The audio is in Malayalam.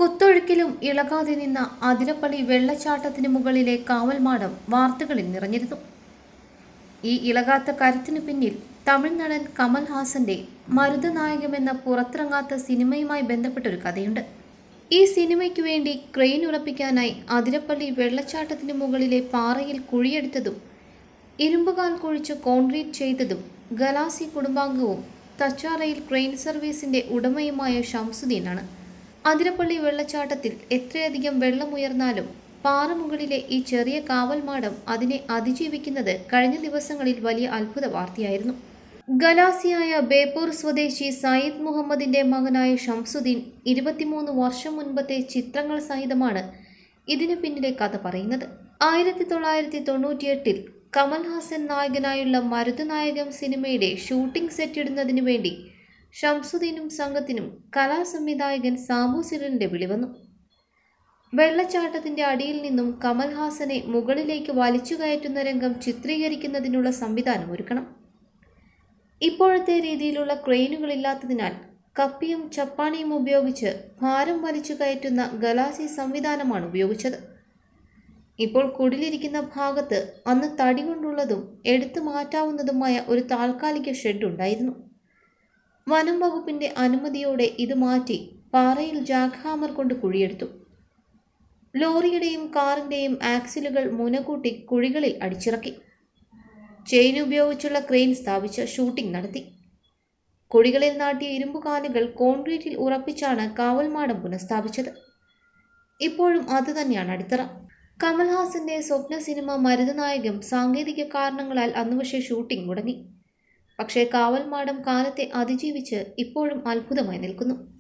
കുത്തൊഴുക്കിലും ഇളകാതെ നിന്ന അതിരപ്പള്ളി വെള്ളച്ചാട്ടത്തിന് മുകളിലെ കാവൽമാടം വാർത്തകളിൽ നിറഞ്ഞിരുന്നു ഈ ഇളകാത്ത കരുത്തിന് പിന്നിൽ തമിഴ് നടൻ കമൽ ഹാസന്റെ മരുതനായകം എന്ന പുറത്തിറങ്ങാത്ത സിനിമയുമായി ബന്ധപ്പെട്ടൊരു കഥയുണ്ട് ഈ സിനിമയ്ക്ക് വേണ്ടി ക്രെയിൻ ഉറപ്പിക്കാനായി അതിരപ്പള്ളി വെള്ളച്ചാട്ടത്തിന് മുകളിലെ പാറയിൽ കുഴിയെടുത്തതും ഇരുമ്പുകാൽ കുഴിച്ച് കോൺക്രീറ്റ് ചെയ്തതും ഗലാസി കുടുംബാംഗവും തച്ചാറയിൽ ക്രെയിൻ സർവീസിന്റെ ഉടമയുമായ ഷംസുദ്ദീനാണ് അതിരപ്പള്ളി വെള്ളച്ചാട്ടത്തിൽ എത്രയധികം വെള്ളമുയർന്നാലും പാറമുകളിലെ ഈ ചെറിയ കാവൽമാടം അതിനെ അതിജീവിക്കുന്നത് കഴിഞ്ഞ ദിവസങ്ങളിൽ വലിയ അത്ഭുത വാർത്തയായിരുന്നു ഗലാസിയായ ബേപ്പൂർ സ്വദേശി സയ്യിദ് മുഹമ്മദിന്റെ മകനായ ഷംസുദ്ദീൻ ഇരുപത്തിമൂന്ന് വർഷം മുൻപത്തെ ചിത്രങ്ങൾ സഹിതമാണ് ഇതിനു പിന്നിലെ കഥ പറയുന്നത് ആയിരത്തി തൊള്ളായിരത്തി തൊണ്ണൂറ്റിയെട്ടിൽ കമൽഹാസൻ നായകനായുള്ള മരുതനായകം സിനിമയുടെ ഷൂട്ടിംഗ് സെറ്റ് ഇടുന്നതിനു വേണ്ടി ഷംസുദ്ദീനും സംഘത്തിനും കലാസംവിധായകൻ സാബു സിറിന്റെ വിളി വന്നു വെള്ളച്ചാട്ടത്തിന്റെ അടിയിൽ നിന്നും കമൽഹാസനെ മുകളിലേക്ക് വലിച്ചു കയറ്റുന്ന രംഗം ചിത്രീകരിക്കുന്നതിനുള്ള സംവിധാനം ഒരുക്കണം ഇപ്പോഴത്തെ രീതിയിലുള്ള ക്രെയിനുകളില്ലാത്തതിനാൽ കപ്പിയും ചപ്പാണിയും ഉപയോഗിച്ച് ഭാരം വലിച്ചു കയറ്റുന്ന ഗലാസി സംവിധാനമാണ് ഉപയോഗിച്ചത് ഇപ്പോൾ കുടിലിരിക്കുന്ന ഭാഗത്ത് അന്ന് തടി കൊണ്ടുള്ളതും എടുത്തു മാറ്റാവുന്നതുമായ ഒരു താൽക്കാലിക ഷെഡ് ഉണ്ടായിരുന്നു വനം വകുപ്പിന്റെ അനുമതിയോടെ ഇത് മാറ്റി പാറയിൽ ജാക്ക് ഹാമർ കൊണ്ട് കുഴിയെടുത്തു ലോറിയുടെയും കാറിന്റെയും ആക്സിലുകൾ മുനകൂട്ടി കുഴികളിൽ അടിച്ചിറക്കി ചെയിൻ ഉപയോഗിച്ചുള്ള ക്രെയിൻ സ്ഥാപിച്ച് ഷൂട്ടിംഗ് നടത്തി കുഴികളിൽ നാട്ടിയ ഇരുമ്പുകാലുകൾ കോൺക്രീറ്റിൽ ഉറപ്പിച്ചാണ് കാവൽമാടം പുനഃസ്ഥാപിച്ചത് ഇപ്പോഴും അതുതന്നെയാണ് അടിത്തറ കമൽഹാസന്റെ സ്വപ്ന സിനിമ മരുതനായകം സാങ്കേതിക കാരണങ്ങളാൽ അന്നു പക്ഷേ ഷൂട്ടിംഗ് മുടങ്ങി പക്ഷേ കാവൽമാടം കാലത്തെ അതിജീവിച്ച് ഇപ്പോഴും അത്ഭുതമായി നിൽക്കുന്നു